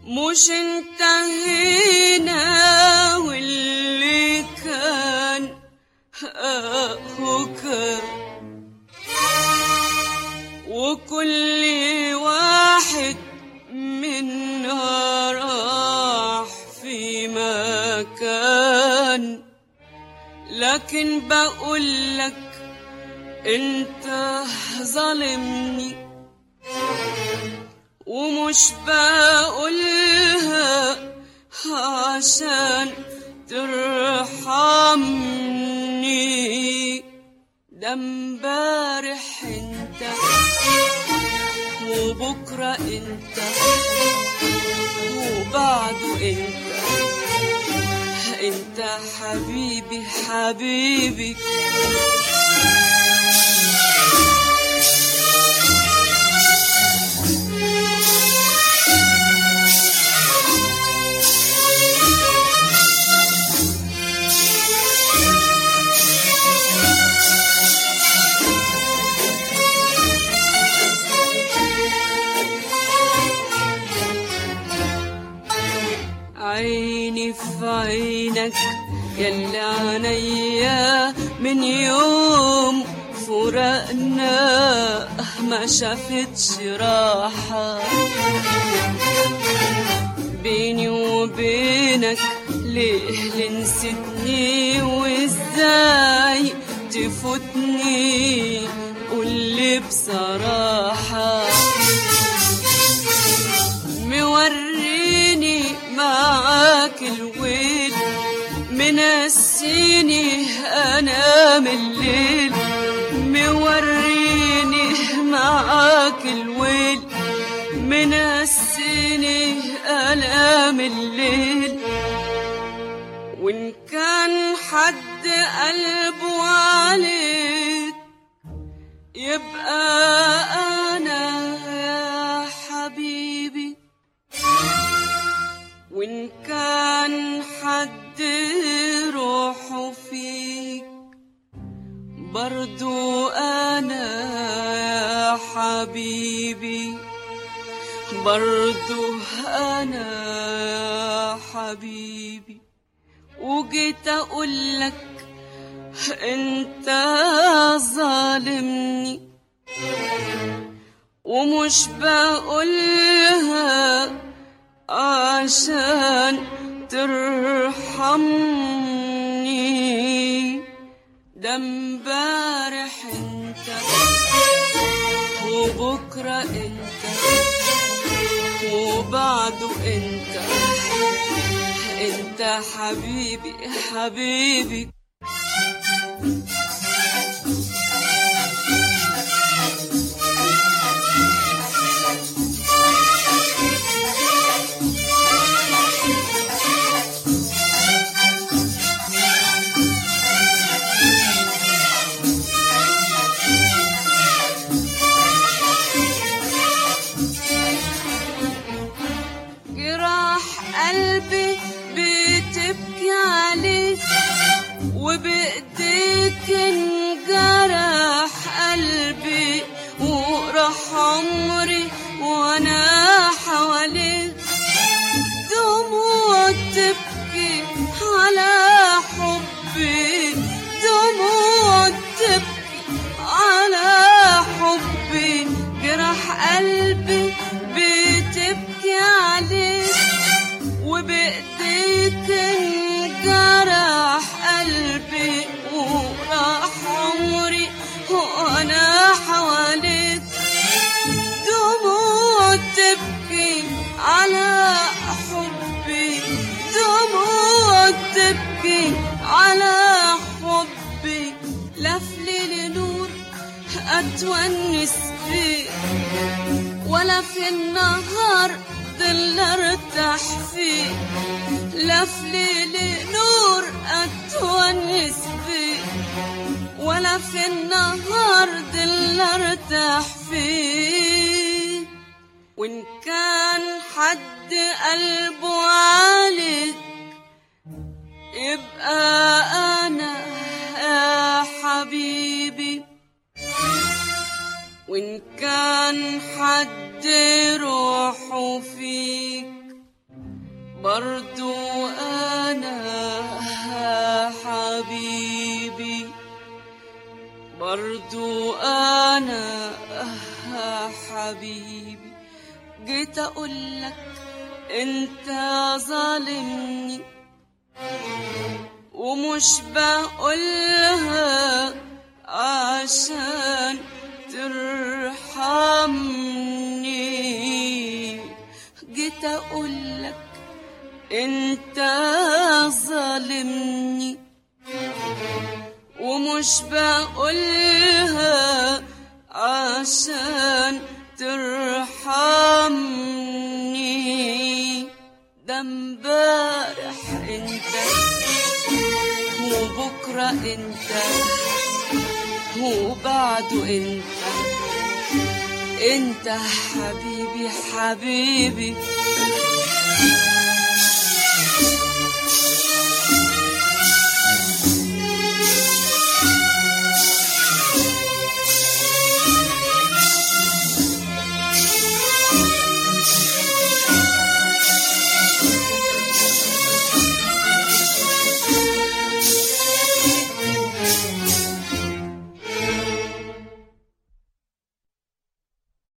مش انتهينا واللي كان اهو كان وكل واحد منا راح في مكان لكن بقولك انت ظالمني ومش بقولها عشان ترحمني ده امبارح انت وبكرة انت وبعده انت انت حبيبي حبيبي عيني في عينك يلي عينيا من يوم فرقنا ما شافتش راحة بيني وبينك ليه اللي نسيتني وازاي تفوتني قولي بصراحة موريني معاك الويل منسيني انام الليل موريني معاك الويل منسيني انام الليل وان كان حد قلبه عليك يبقى انا يا حبيبي وإن كان حد روحه فيك برضو أنا يا حبيبي برضو أنا يا حبيبي وجيت أقولك أنت ظالمني ومش بقولها عشان ترحمني ده امبارح انت وبكرة انت وبعده انت انت حبيبي حبيبي جراح قلبي بتبكي عليك وبإيديك انجرح قلبي وراح عمري وانا حواليك دموع تبكي على حبي دموع تبكي على حبي جرح قلبي بتبكي عليك وبإيديك انجرح قلبي وراح عمري وانا حواليك دموع تبكي على حبي دموع تبكي على حبي لفلي لنور اتونس فيه ولا في النهار ضل ارتاح فيه لفلي لنور اتونس فيه ولا في النهار ضل ارتاح فيه وان كان حد قلبه عليك يبقى انا يا حبيبي وإن كان حد روحه فيك برضو أنا حبيبي برضو أنا حبيبي جيت أقولك أنت ظالمني ومش بقولها عشان ترحمني جيت أقولك أنت ظالمني ومش بقولها عشان ترحمني ده امبارح انت وبكرة انت وبعده انت انت حبيبي حبيبي